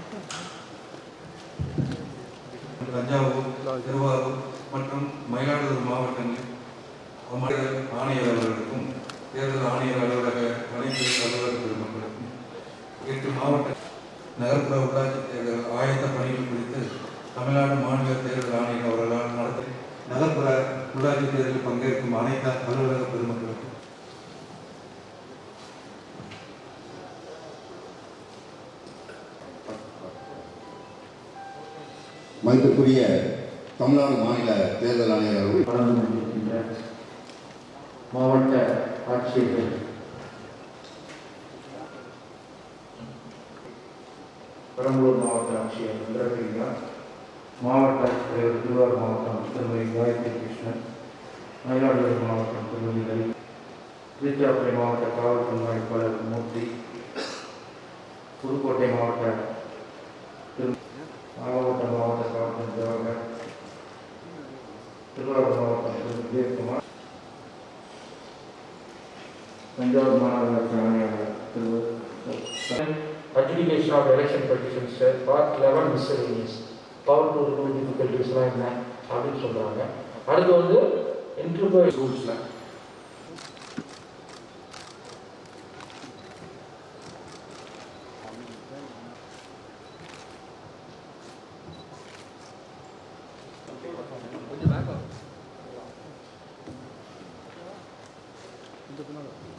தஞ்சாவூர் திருவாரூர் மற்றும் மயிலாடுதுறை மாவட்டங்களில் அம்மாநில ஆணையர் அவர்களுக்கும் தேர்தல் ஆணையர் அலுவலக அனைத்து அலுவலக பெருமக்களுக்கும் எட்டு மாவட்ட நகர்ப்புற உள்ளாட்சி தேர்தல் ஆயத்த பணிகள் குறித்து தமிழ்நாடு மாநில தேர்தல் ஆணையர் அவர்களால் நடத்த நகர்ப்புற உள்ளாட்சி தேர்தலில் பங்கேற்கும் அனைத்து அலுவலக பெருமக்களுக்கும் மதிப்பிற்குரிய தமிழ்நாடு மாநில தேர்தல் ஆணையர் அவர்கள் வளர்ந்து கொண்டிருக்கின்ற மாவட்ட ஆட்சியர்கள் பெரம்பலூர் மாவட்ட ஆட்சியர் இந்திரபிரியா மாவட்ட ஆட்சித்தலைவர் திருவாரூர் மாவட்டம் திருமதி காயத்ரி கிருஷ்ணன் மயிலாடுதுறை மாவட்டம் திருமதி லலித் திருச்சிராப்பள்ளி மாவட்ட காவல் கண்காணிப்பாளர் மூர்த்தி புதுக்கோட்டை மாவட்ட திரு நாகப்பட்டினம் மாவட்ட காவல் ஜவஹர் திருவாரூர் மாவட்டம் திரு விஜயகுமார் தஞ்சாவூர் மாநகராட்சி ஆணையாளர் திரு adjudication of election petitions part 11 miscellaneous power to remove difficulties எல்லாம் என்ன அப்படின்னு சொல்றாங்க அடுத்து வந்து இன்டர்போய் ரூல்ஸ்ல கொஞ்சம் பேக்